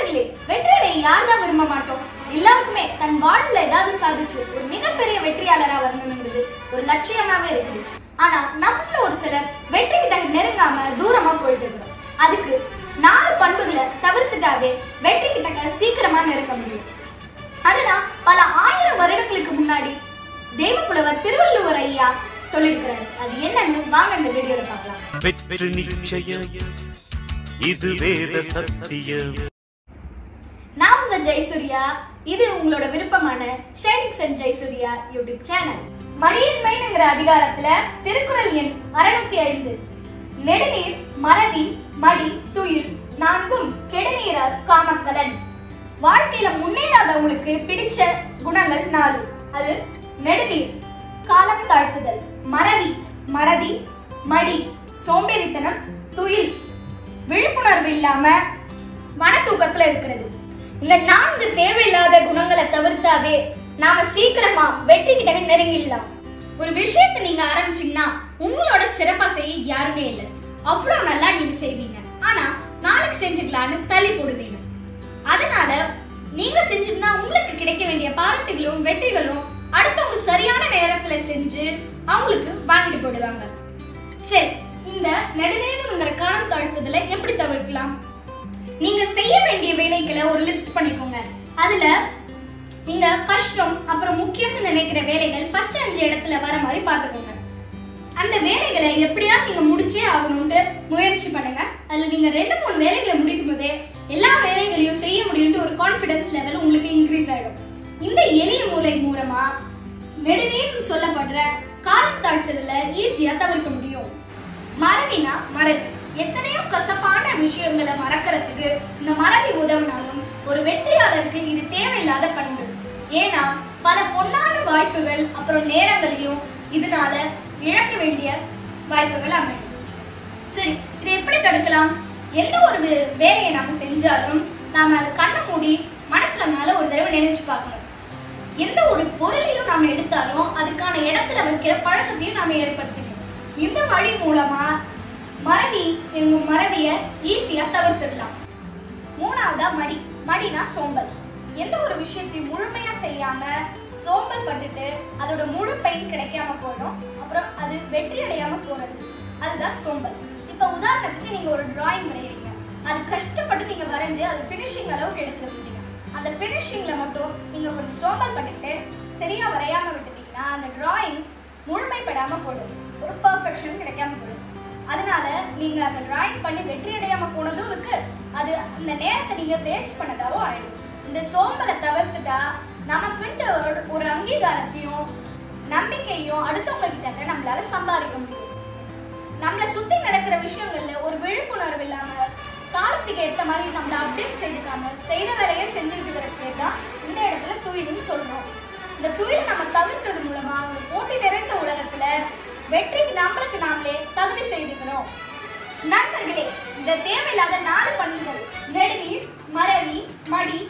நண்பர்களே வெற்றியடைய யார் தான் விரும்ப மாட்டோம் எல்லாருக்குமே தன் வாழ்வுல ஏதாவது சாதிச்சு ஒரு மிகப்பெரிய வெற்றியாளரா வரணுங்கிறது ஒரு லட்சியமாவே இருக்குது ஆனா நம்மள ஒரு சிலர் வெற்றி கிட்ட நெருங்காம தூரமா போயிட்டு இருக்கிறோம் அதுக்கு நாலு பண்புகளை தவிர்த்துட்டாவே வெற்றி கிட்ட சீக்கிரமா நெருங்க முடியும் அதுதான் பல ஆயிரம் வருடங்களுக்கு முன்னாடி தெய்வப்புலவர் திருவள்ளுவர் ஐயா சொல்லியிருக்கிறாரு அது என்னன்னு வாங்க இந்த வீடியோல பார்க்கலாம் வெற்றி நிச்சயம் இது வேத சத்தியம் நான் உங்க ஜெயசூர்யா இது உங்களோட விருப்பமான shining sun Jayasurya YouTube channel மடியின்மைங்கிற அதிகாரத்துல திருக்குறள் எண் அறுநூத்தி ஐந்து நெடுநீர் மறவி மடி துயில் நான்கும் கெடுநீரார் காமக்கலன் வாழ்க்கையில முன்னேறாதவங்களுக்கு பிடிச்ச குணங்கள் நாலு அது நெடுநீர் காலம் தாழ்த்துதல் மறவி மறதி மடி சோம்பேறித்தனம் துயில் விழிப்புணர்வு இல்லாம மன தூக்கத்துல இருக்கிறது இந்த நான்கு தேவையில்லாத குணங்களை தவிர்த்தாவே நாம சீக்கிரமா வெற்றி கிட்ட நெருங்கிடலாம் ஒரு விஷயத்தை நீங்க ஆரம்பிச்சீங்கன்னா உங்களோட சிறப்பா செய்ய யாருமே இல்லை அவ்வளவு நல்லா நீங்க செய்வீங்க ஆனா நாளைக்கு செஞ்சுக்கலான்னு தள்ளி போடுவீங்க அதனால நீங்க செஞ்சிருந்தா உங்களுக்கு கிடைக்க வேண்டிய பாராட்டுகளும் வெற்றிகளும் அடுத்தவங்க சரியான நேரத்துல செஞ்சு அவங்களுக்கு வாங்கிட்டு போடுவாங்க சரி இந்த நெடுநேரங்கிற காலம் தாழ்த்துதலை எப்படி தவிர்க்கலாம் நீங்க செய்ய வேண்டிய வேலைகளை ஒரு லிஸ்ட் பண்ணிக்கோங்க அதுல நீங்க கஷ்டம் அப்புறம் முக்கியம்னு நினைக்கிற வேலைகள் ஃபர்ஸ்ட் அஞ்சு இடத்துல வர மாதிரி பார்த்துக்கோங்க அந்த வேலைகளை எப்படியா நீங்க முடிச்சே ஆகணும்னு முயற்சி பண்ணுங்க அதுல நீங்க ரெண்டு மூணு வேலைகளை முடிக்கும் போதே எல்லா வேலைகளையும் செய்ய முடியும்னு ஒரு கான்ஃபிடன்ஸ் லெவல் உங்களுக்கு இன்க்ரீஸ் ஆயிடும் இந்த எளிய மூளை மூலமா நெடுநீர்னு சொல்லப்படுற காலம் தாழ்த்துதல ஈஸியா தவிர்க்க முடியும் மறவினா மறதி எத்தனையோ கசப்பான விஷயங்களை மறக்கிறதுக்கு இந்த மறதி உதவினாலும் ஒரு வெற்றியாளருக்கு இது தேவையில்லாத பண்பு ஏன்னா பல பொன்னான வாய்ப்புகள் அப்புறம் நேரங்களையும் இதனால இழக்க வேண்டிய வாய்ப்புகள் அமையும் சரி இதை எப்படி தடுக்கலாம் எந்த ஒரு வே- வேலையை நாம செஞ்சாலும் நாம அதை கண்ணை மூடி மனக்கண்ணால ஒரு தடவை நினைச்சு பார்க்கணும் எந்த ஒரு பொருளையும் நாம எடுத்தாலும் அதுக்கான இடத்துல வைக்கிற பழக்கத்தையும் நாம ஏற்படுத்திக்கணும் இந்த வழி மூலமா மறதி எங்கும் மறதிய ஈஸியா தவிர்த்துடலாம் மூணாவதா மடி மடினா சோம்பல் எந்த ஒரு விஷயத்தையும் முழுமையா செய்யாம சோம்பல் பட்டுட்டு அதோட முழு பயன் கிடைக்காம போயிடும் அப்புறம் அது வெற்றி அடையாம போறது அதுதான் சோம்பல் இப்ப உதாரணத்துக்கு நீங்க ஒரு டிராயிங் வரைகிறீங்க அது கஷ்டப்பட்டு நீங்க வரைஞ்சு அது ஃபினிஷிங் அளவுக்கு எடுத்துட்டு போறீங்க அந்த ஃபினிஷிங்ல மட்டும் நீங்க கொஞ்சம் சோம்பல் பட்டுட்டு சரியா வரையாம விட்டுட்டீங்கன்னா அந்த டிராயிங் முழுமைப்படாம போயிடும் ஒரு பர்ஃபெக்ஷன் கிடைக்காம போயிடும் அதனால நீங்க அந்த டிராயிங் பண்ணி வெற்றி அடையாம போனதும் இருக்கு அது அந்த நேரத்தை நீங்க வேஸ்ட் பண்ணதாவும் ஆயிடும் இந்த சோம்பலை தவிர்த்துட்டா நமக்குன்ட்டு ஒரு- ஒரு அங்கீகாரத்தையும் நம்பிக்கையும் அடுத்தவங்க கிட்ட நம்மளால சம்பாதிக்க முடியும் நம்மள சுத்தி நடக்கிற விஷயங்கள்ல ஒரு விழிப்புணர்வு இல்லாம காலத்துக்கு ஏத்த மாதிரி நம்மள அப்டேட் செய்துக்காம செய்த வேலையை செஞ்சுக்கிட்டு இருக்கிற பேர் தான் இந்த இடத்துல துயில்னு சொல்றோம் இந்த துயிலை நம்ம தவிர்க்கிறது மூலமா இந்த போட்டி நிறைந்த உலகத்துல வெற்றிக்கு நம்மளுக்கு நாமளே தகுதி செய்துக்கிறோம் நண்பர்களே இந்த தேவையில்லாத நாலு பண்புகள் நெடுநீர் மறவி மடி